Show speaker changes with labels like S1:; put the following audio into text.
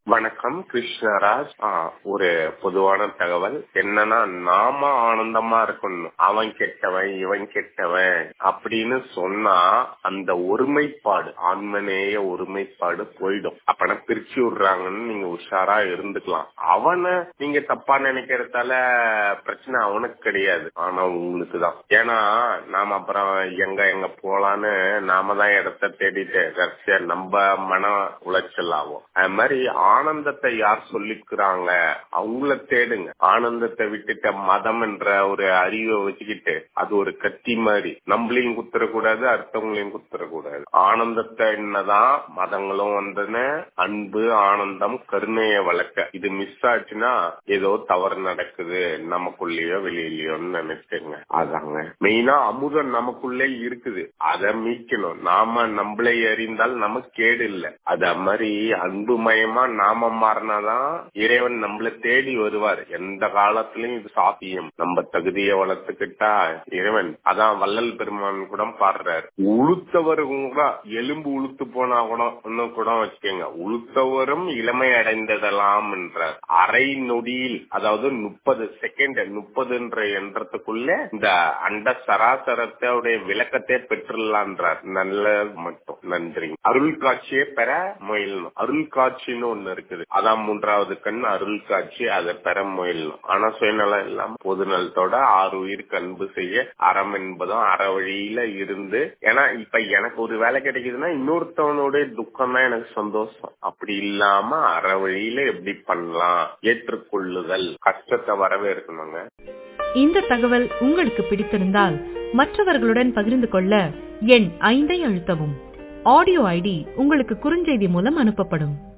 S1: வணக்கம் கிருஷ்ணராஜ் ஆ, ஒரு பொதுவான தகவல் என்னன்னா நாம ஆனந்தமா இருக்கணும் அவன் கெட்டவன் இவன் கெட்டவன் அப்படின்னு சொன்னா அந்த ஒருமைப்பாடு ஆன்மநேய ஒருமைப்பாடு போயிடும் அப்பனா பிரிச்சு விடுறாங்கன்னு நீங்க உஷாரா இருந்துக்கலாம் அவனை நீங்க தப்பா நினைக்கிறதால பிரச்சனை அவனுக்கு கிடையாது ஆனா உங்களுக்கு தான் ஏன்னா நாம அப்புறம் எங்க எங்க போலான்னு நாம தான் இடத்த தேடிட்டு கடைசியா நம்ம மன உளைச்சல் ஆகும் அது மாதிரி ஆனந்தத்தை யார் சொல்லிக்கிறாங்க அவங்கள தேடுங்க ஆனந்தத்தை விட்டுட்ட மதம் என்ற ஒரு அறிவை வச்சுக்கிட்டு அது ஒரு கத்தி மாதிரி நம்மளையும் குத்துறக்கூடாது அடுத்தவங்களையும் குத்துறக்கூடாது ஆனந்தத்தை என்னதான் மதங்களும் வந்தன அன்பு ஆனந்தம் கருணைய வளர்க்க இது மிஸ் ஆச்சுன்னா ஏதோ தவறு நடக்குது நமக்குள்ளேயோ வெளியிலயோன்னு நினைச்சுங்க அதாங்க மெயினா அமுதம் நமக்குள்ளே இருக்குது அதை மீட்கணும் நாம நம்மளை அறிந்தால் நமக்கு கேடு இல்ல அத மாதிரி அன்புமயமா நாம மாறினாதான் இறைவன் நம்மள தேடி வருவார் எந்த காலத்திலயும் இது சாத்தியம் நம்ம தகுதியை வளர்த்துக்கிட்டா இறைவன் அதான் வள்ளல் பெருமான் கூட பாடுறாரு உளுத்தவரும் கூட எலும்பு உளுத்து போனா கூட இன்னும் கூட வச்சுக்கோங்க உளுத்தவரும் இளமை அடைந்ததெல்லாம் என்றார் அரை நொடியில் அதாவது முப்பது செகண்ட் முப்பதுன்ற எண்ணத்துக்குள்ள இந்த அண்ட சராசரத்தோடைய விளக்கத்தை பெற்றுலான்றார் நல்ல மட்டும் நன்றி அருள் காட்சியை பெற முயலணும் அருள் காட்சின்னு ஒண்ணு இருக்குது அதான் மூன்றாவது கண் அருள் காட்சி அதை பெற முயலணும் ஆனா சுயநலம் இல்லாம பொது நலத்தோட ஆறு உயிருக்கு அன்பு செய்ய அறம் என்பதும் அற வழியில இருந்து ஏன்னா இப்ப எனக்கு ஒரு வேலை கிடைக்குதுன்னா இன்னொருத்தவனுடைய துக்கம் தான் எனக்கு சந்தோஷம் அப்படி இல்லாம அற வழியில எப்படி பண்ணலாம் ஏற்றுக்கொள்ளுதல் கஷ்டத்தை வரவேற்கணுங்க
S2: இந்த தகவல் உங்களுக்கு பிடித்திருந்தால் மற்றவர்களுடன் பகிர்ந்து கொள்ள எண் ஐந்தை அழுத்தவும் ஆடியோ ஐடி உங்களுக்கு குறுஞ்செய்தி மூலம் அனுப்பப்படும்